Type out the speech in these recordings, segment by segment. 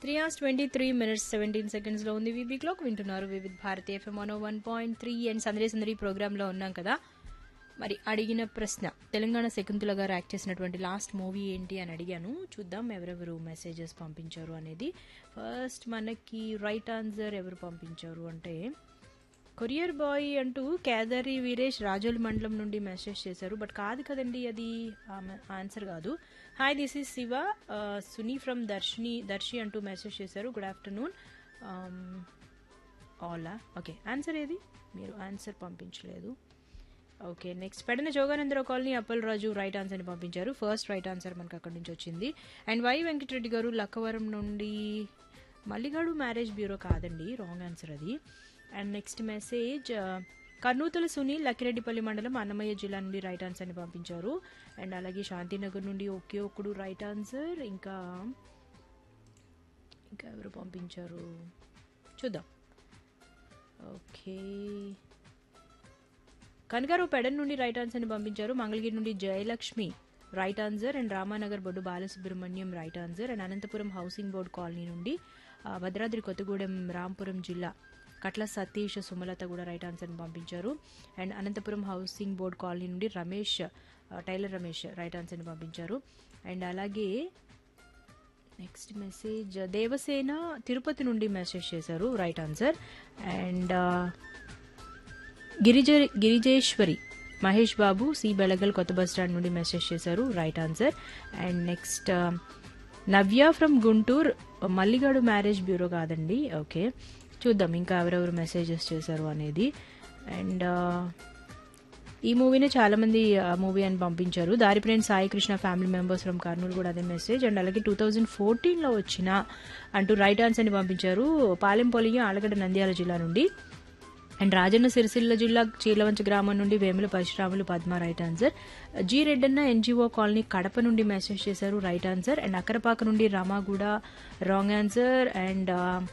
three hours twenty three minutes seventeen సెకండ్స్లో ఉంది VB clock వింటున్నారు Vividh Bharati FM one one point three and సందడి సందడి ప్రోగ్రాంలో ఉన్నాం కదా మరి అడిగిన ప్రశ్న తెలంగాణ శకుంతల గారు యాక్ట్ చేసినటువంటి లాస్ట్ మూవీ ఏంటి అని అడిగాను చూద్దాం ఎవరెవరు మెసేజెస్ పంపించారు అనేది ఫస్ట్ మనకి రైట్ ఆన్సర్ ఎవరు పంపించారు అంటే కొరియర్ బాయ్ అంటూ కేదారి వీరేష్ రాజోలి మండలం నుండి మెసేజ్ చేశారు బట్ కాదు కదండి అది ఆన్సర్ కాదు hi this is Shiva Suni from Darshini Darsi అంటూ మెసేజ్ చేశారు గుడ్ ఆఫ్టర్నూన్ ఆలా ఓకే ఆన్సర్ ఏది మీరు ఆన్సర్ పంపించలేదు okay next Pedana Joganandarao colony Appal Raju right ఆన్సర్ని పంపించారు ఫస్ట్ రైట్ ఆన్సర్ మనకు అక్కడి నుంచి వచ్చింది అండ్ వై వెంకటరెడ్డి గారు లక్కవరం నుండి మల్లిగాడు మ్యారేజ్ బ్యూరో కాదండి రాంగ్ ఆన్సర్ అది and next message Karnuthala Sunil Lakkireddipalli మండలం అన్నమయ్య జిల్లా నుండి రైట్ ఆన్సర్ని పంపించారు అండ్ అలాగే శాంతినగర్ నుండి ఒకే ఒక్కడు రైట్ ఆన్సర్ ఇంకా ఇంకా ఎవరు పంపించారు చూద్దాం ఓకే కనకారావు పెడన్ నుండి రైట్ ఆన్సర్ని పంపించారు మంగళగిరి నుండి Jayalakshmi right answer and Ramanagar Boddu Balasubrahmanyam right answer and Anantapur housing board colony నుండి ఆ, భద్రాద్రి కొత్తగూడెం రాంపురం జిల్లా కట్ల సతీష్ సుమలత కూడా రైట్ ఆన్సర్ని పంపించారు and Anantapur housing board colony నుండి రమేష్ ఆ, టైలర్ రమేష్ రైట్ ఆన్సర్ని పంపించారు అండ్ అలాగే నెక్స్ట్ మెసేజ్ దేవసేన తిరుపతి నుండి మెసేజ్ చేశారు right answer and Girija Girijeswari Mahesh Babu C Belagal కొత్త బస్ స్టాండ్ నుండి మెసేజ్ చేశారు right answer and next Navya from Guntur Malligadu marriage bureau కాదండి ఓకే చూద్దాం ఇంకా ఎవరెవరు మెసేజెస్ చేశారు అనేది అండ్ ఈ మూవీని చాలా మంది ఆ మూవీ అని పంపించారు దారిప్రేణి Sai Krishna family members from Kurnool కూడా అదే మెసేజ్ అండ్ అలాగే టూ థౌజండ్ ఫోర్టీన్లో వచ్చిన అంటూ రైట్ ఆన్సర్ని పంపించారు పాలెంపొలియ ఆలగడ్డ నంద్యాల జిల్లా నుండి అండ్ రాజన్న సిరిసిల్ల జిల్లా చీలవంచ గ్రామం నుండి Vemula Parasuramulu Padma right answer G Reddanna NGO colony Kadapa నుండి మెసేజ్ చేశారు రైట్ ఆన్సర్ అండ్ అక్కరపాక నుండి Ramaguda wrong answer and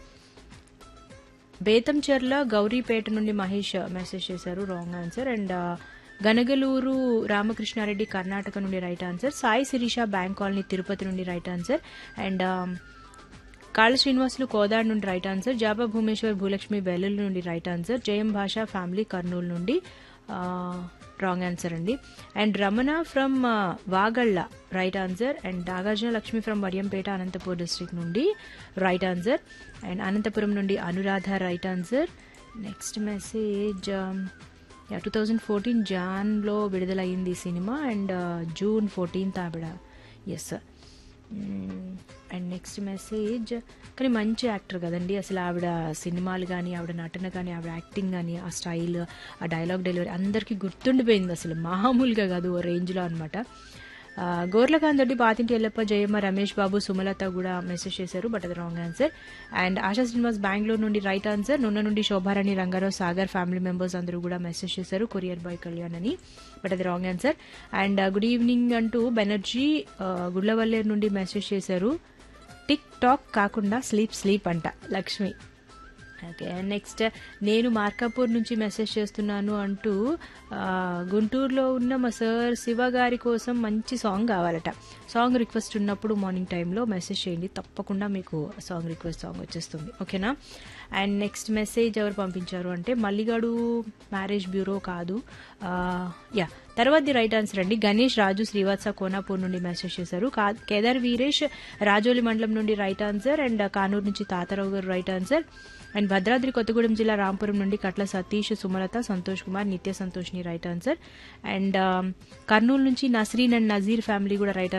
Betamcherla Gowripeta నుండి మహేష్ మెసేజ్ చేశారు wrong answer and Ganagaluru Ramakrishnareddy Karnataka నుండి right answer Sai Sirisha bank colony Tirupati నుండి రైట్ ఆన్సర్ అండ్ కాళ శ్రీనివాసులు కోదాడ్ నుండి రైట్ ఆన్సర్ జాబా భూమేశ్వర్ భూలక్ష్మి వెల్లుల్లి నుండి రైట్ ఆన్సర్ జయం భాష ఫ్యామిలీ కర్నూలు నుండి రాంగ్ ఆన్సర్ అండి and Ramana from Vagalla right answer and Nagarjuna Lakshmi from Vadiyampeta Anantapur district నుండి రైట్ ఆన్సర్ అండ్ అనంతపురం నుండి Anuradha right answer next message yeah two thousand fourteen జాన్లో విడుదలయ్యింది ఈ సినిమా అండ్ జూన్ ఫోర్టీన్త్ ఆవిడ ఎస్ అండ్ నెక్స్ట్ మెసేజ్ కానీ మంచి యాక్టర్ కదండి అసలు ఆవిడ సినిమాలు కానీ ఆవిడ నటన కానీ ఆవిడ యాక్టింగ్ కానీ ఆ స్టైల్ ఆ డైలాగ్ డెలివరీ అందరికీ గుర్తుండిపోయింది అసలు మామూలుగా కాదు ఓ రేంజ్లో అనమాట గోర్లకాంత్ రెడ్డి పాతింటి ఎల్లప్ప జయమ్మ రమేష్ బాబు సుమలత కూడా మెసేజ్ చేశారు బట్ అది wrong answer and Asha Srinivas Bengaluru నుండి రైట్ ఆన్సర్ నున్న నుండి శోభారాణి రంగారావు సాగర్ ఫ్యామిలీ మెంబర్స్ అందరూ కూడా మెసేజ్ చేశారు కొరియర్ బాయ్ కళ్యాణ్ అని బట్ అది wrong answer and good evening అంటూ బెనర్జీ గుడ్లవల్లేరు నుండి మెసేజ్ చేశారు టిక్ టాక్ కాకుండా స్లీప్ స్లీప్ అంట లక్ష్మి ఓకే నెక్స్ట్ నేను మార్కాపూర్ నుంచి మెసేజ్ చేస్తున్నాను అంటూ ఆ, గుంటూరులో ఉన్న మా సార్ శివ గారి కోసం మంచి సాంగ్ కావాలట సాంగ్ రిక్వెస్ట్ ఉన్నప్పుడు మార్నింగ్ టైంలో మెసేజ్ చేయండి తప్పకుండా మీకు సాంగ్ రిక్వెస్ట్ సాంగ్ వచ్చేస్తుంది ఓకేనా అండ్ నెక్స్ట్ మెసేజ్ ఎవరు పంపించారు అంటే మల్లిగాడు మ్యారేజ్ బ్యూరో కాదు ఆ, యా తర్వాత రైట్ ఆన్సర్ అండి గణేష్ రాజు శ్రీవాత్స కోనాపూర్ నుండి మెసేజ్ చేశారు కా- కేదార్ వీరేష్ రాజోలి మండలం నుండి రైట్ ఆన్సర్ అండ్ కానూరు నుంచి తాతారావు గారు right answer and Bhadradri Kothagudem జిల్లా రాంపురం నుండి కట్ల సతీష్ సుమలత సంతోష్ కుమార్ నిత్య సంతోష్ని రైట్ ఆన్సర్ అండ్ కర్నూలు నుంచి నస్రీన్ అండ్ నజీర్ ఫ్యామిలీ కూడా రైట్